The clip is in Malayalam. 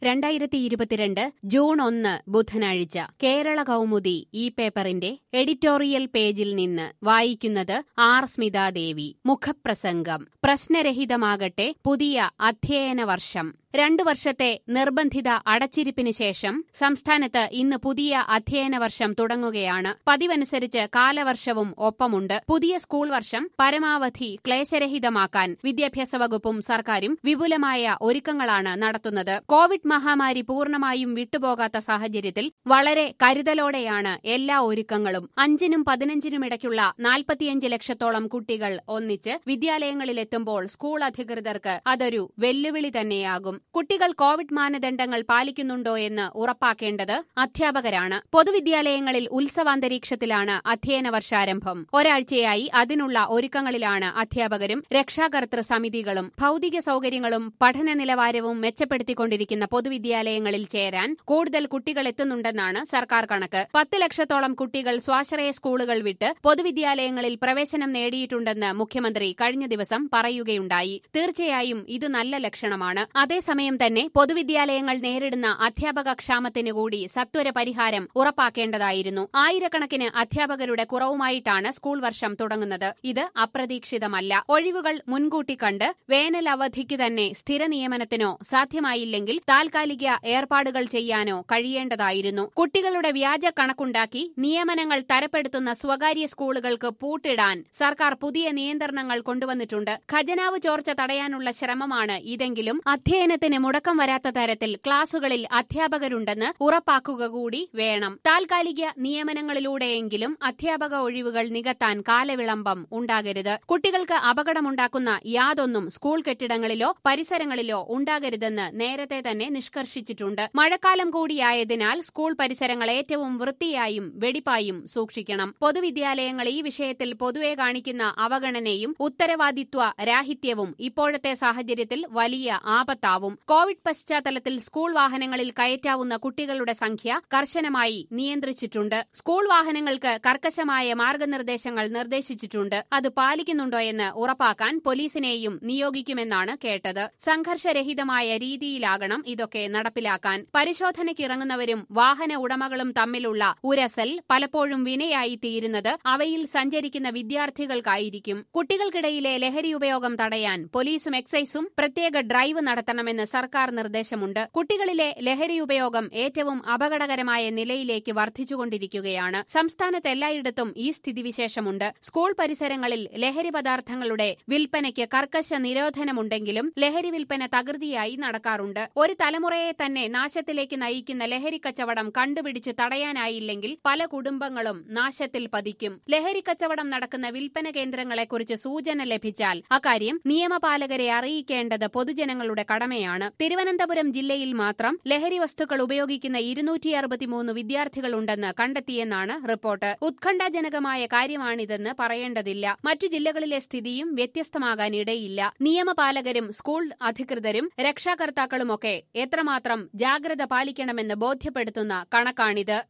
രണ്ടായിരത്തി ഇരുപത്തിരണ്ട് ജൂൺ ഒന്ന് ബുധനാഴ്ച കേരള കൗമുദി ഈ പേപ്പറിന്റെ എഡിറ്റോറിയൽ പേജിൽ നിന്ന് വായിക്കുന്നത് ആർ സ്മിതാദേവി മുഖപ്രസംഗം പ്രശ്നരഹിതമാകട്ടെ പുതിയ അധ്യയന വർഷം രണ്ടു വർഷത്തെ നിർബന്ധിത അടച്ചിരിപ്പിന് ശേഷം സംസ്ഥാനത്ത് ഇന്ന് പുതിയ അധ്യയന വർഷം തുടങ്ങുകയാണ് പതിവനുസരിച്ച് കാലവർഷവും ഒപ്പമുണ്ട് പുതിയ സ്കൂൾ വർഷം പരമാവധി ക്ലേശരഹിതമാക്കാൻ വിദ്യാഭ്യാസ വകുപ്പും സർക്കാരും വിപുലമായ ഒരുക്കങ്ങളാണ് നടത്തുന്നത് കോവിഡ് മഹാമാരി പൂർണ്ണമായും വിട്ടുപോകാത്ത സാഹചര്യത്തിൽ വളരെ കരുതലോടെയാണ് എല്ലാ ഒരുക്കങ്ങളും അഞ്ചിനും പതിനഞ്ചിനും ഇടയ്ക്കുള്ള നാൽപ്പത്തിയഞ്ച് ലക്ഷത്തോളം കുട്ടികൾ ഒന്നിച്ച് വിദ്യാലയങ്ങളിലെത്തുമ്പോൾ സ്കൂൾ അധികൃതർക്ക് അതൊരു വെല്ലുവിളി തന്നെയാകും കുട്ടികൾ കോവിഡ് മാനദണ്ഡങ്ങൾ പാലിക്കുന്നുണ്ടോ എന്ന് ഉറപ്പാക്കേണ്ടത് അധ്യാപകരാണ് പൊതുവിദ്യാലയങ്ങളിൽ ഉത്സവാന്തരീക്ഷത്തിലാണ് അധ്യയന വർഷാരംഭം ഒരാഴ്ചയായി അതിനുള്ള ഒരുക്കങ്ങളിലാണ് അധ്യാപകരും രക്ഷാകർതൃ സമിതികളും ഭൌതിക സൌകര്യങ്ങളും പഠന നിലവാരവും മെച്ചപ്പെടുത്തിക്കൊണ്ടിരിക്കുന്ന പൊതുവിദ്യാലയങ്ങളിൽ ചേരാൻ കൂടുതൽ കുട്ടികൾ എത്തുന്നുണ്ടെന്നാണ് സർക്കാർ കണക്ക് പത്ത് ലക്ഷത്തോളം കുട്ടികൾ സ്വാശ്രയ സ്കൂളുകൾ വിട്ട് പൊതുവിദ്യാലയങ്ങളിൽ പ്രവേശനം നേടിയിട്ടുണ്ടെന്ന് മുഖ്യമന്ത്രി കഴിഞ്ഞ ദിവസം പറയുകയുണ്ടായി തീർച്ചയായും ഇത് നല്ല ലക്ഷണമാണ് അതേസമയം തന്നെ പൊതുവിദ്യാലയങ്ങൾ നേരിടുന്ന അധ്യാപക ക്ഷാമത്തിന് കൂടി സത്വര പരിഹാരം ഉറപ്പാക്കേണ്ടതായിരുന്നു ആയിരക്കണക്കിന് അധ്യാപകരുടെ കുറവുമായിട്ടാണ് സ്കൂൾ വർഷം തുടങ്ങുന്നത് ഇത് അപ്രതീക്ഷിതമല്ല ഒഴിവുകൾ മുൻകൂട്ടി കണ്ട് വേനൽ അവധിക്ക് തന്നെ സ്ഥിര നിയമനത്തിനോ സാധ്യമായില്ലെങ്കിൽ താൽക്കാലിക ഏർപ്പാടുകൾ ചെയ്യാനോ കഴിയേണ്ടതായിരുന്നു കുട്ടികളുടെ വ്യാജ കണക്കുണ്ടാക്കി നിയമനങ്ങൾ തരപ്പെടുത്തുന്ന സ്വകാര്യ സ്കൂളുകൾക്ക് പൂട്ടിടാൻ സർക്കാർ പുതിയ നിയന്ത്രണങ്ങൾ കൊണ്ടുവന്നിട്ടുണ്ട് ഖജനാവ് ചോർച്ച തടയാനുള്ള ശ്രമമാണ് ഇതെങ്കിലും അധ്യയനത്തിന് മുടക്കം വരാത്ത തരത്തിൽ ക്ലാസുകളിൽ അധ്യാപകരുണ്ടെന്ന് ഉറപ്പാക്കുക കൂടി വേണം താൽക്കാലിക നിയമനങ്ങളിലൂടെയെങ്കിലും അധ്യാപക ഒഴിവുകൾ നികത്താൻ കാലവിളംബം ഉണ്ടാകരുത് കുട്ടികൾക്ക് അപകടമുണ്ടാക്കുന്ന യാതൊന്നും സ്കൂൾ കെട്ടിടങ്ങളിലോ പരിസരങ്ങളിലോ ഉണ്ടാകരുതെന്ന് നേരത്തെ തന്നെ നിഷ്കർഷിച്ചിട്ടുണ്ട് മഴക്കാലം കൂടിയായതിനാൽ സ്കൂൾ പരിസരങ്ങൾ ഏറ്റവും വൃത്തിയായും വെടിപ്പായും സൂക്ഷിക്കണം പൊതുവിദ്യാലയങ്ങൾ ഈ വിഷയത്തിൽ പൊതുവെ കാണിക്കുന്ന അവഗണനയും ഉത്തരവാദിത്വ രാഹിത്യവും ഇപ്പോഴത്തെ സാഹചര്യത്തിൽ വലിയ ആപത്താവും കോവിഡ് പശ്ചാത്തലത്തിൽ സ്കൂൾ വാഹനങ്ങളിൽ കയറ്റാവുന്ന കുട്ടികളുടെ സംഖ്യ കർശനമായി നിയന്ത്രിച്ചിട്ടുണ്ട് സ്കൂൾ വാഹനങ്ങൾക്ക് കർക്കശമായ മാർഗനിർദ്ദേശങ്ങൾ നിർദ്ദേശിച്ചിട്ടുണ്ട് അത് പാലിക്കുന്നുണ്ടോയെന്ന് ഉറപ്പാക്കാൻ പോലീസിനെയും നിയോഗിക്കുമെന്നാണ് കേട്ടത് സംഘർഷരഹിതമായ രീതിയിലാകണം ഇതൊക്കെ നടപ്പിലാക്കാൻ പരിശോധനയ്ക്കിറങ്ങുന്നവരും വാഹന ഉടമകളും തമ്മിലുള്ള ഉരസൽ പലപ്പോഴും വിനയായി തീരുന്നത് അവയിൽ സഞ്ചരിക്കുന്ന വിദ്യാർത്ഥികൾക്കായിരിക്കും കുട്ടികൾക്കിടയിലെ ലഹരി ഉപയോഗം തടയാൻ പോലീസും എക്സൈസും പ്രത്യേക ഡ്രൈവ് നടത്തണമെന്ന് സർക്കാർ നിർദ്ദേശമുണ്ട് കുട്ടികളിലെ ലഹരി ഉപയോഗം ഏറ്റവും അപകടകരമായ നിലയിലേക്ക് വർദ്ധിച്ചുകൊണ്ടിരിക്കുകയാണ് സംസ്ഥാനത്ത് എല്ലായിടത്തും ഈ സ്ഥിതിവിശേഷമുണ്ട് സ്കൂൾ പരിസരങ്ങളിൽ ലഹരി പദാർത്ഥങ്ങളുടെ വിൽപ്പനയ്ക്ക് കർക്കശ നിരോധനമുണ്ടെങ്കിലും ലഹരി വിൽപ്പന തകൃതിയായി നടക്കാറുണ്ട് ഒരു തലമുറയെ തന്നെ നാശത്തിലേക്ക് നയിക്കുന്ന ലഹരി കച്ചവടം കണ്ടുപിടിച്ച് തടയാനായില്ലെങ്കിൽ പല കുടുംബങ്ങളും നാശത്തിൽ പതിക്കും ലഹരി കച്ചവടം നടക്കുന്ന വിൽപ്പന കേന്ദ്രങ്ങളെക്കുറിച്ച് സൂചന ലഭിച്ചാൽ അക്കാര്യം നിയമപാലകരെ അറിയിക്കേണ്ടത് പൊതുജനങ്ങളുടെ കടമയാണ് തിരുവനന്തപുരം ജില്ലയിൽ മാത്രം ലഹരി വസ്തുക്കൾ ഉപയോഗിക്കുന്ന ഇരുന്നൂറ്റി അറുപത്തിമൂന്ന് വിദ്യാർത്ഥികളുണ്ടെന്ന് കണ്ടെത്തിയെന്നാണ് റിപ്പോർട്ട് ഉത്കണ്ഠാജനകമായ കാര്യമാണിതെന്ന് പറയേണ്ടതില്ല മറ്റു ജില്ലകളിലെ സ്ഥിതിയും വ്യത്യസ്തമാകാനിടയില്ല നിയമപാലകരും സ്കൂൾ അധികൃതരും രക്ഷാകർത്താക്കളുമൊക്കെ എത്രമാത്രം ജാഗ്രത പാലിക്കണമെന്ന് ബോധ്യപ്പെടുത്തുന്ന കണക്കാണിത്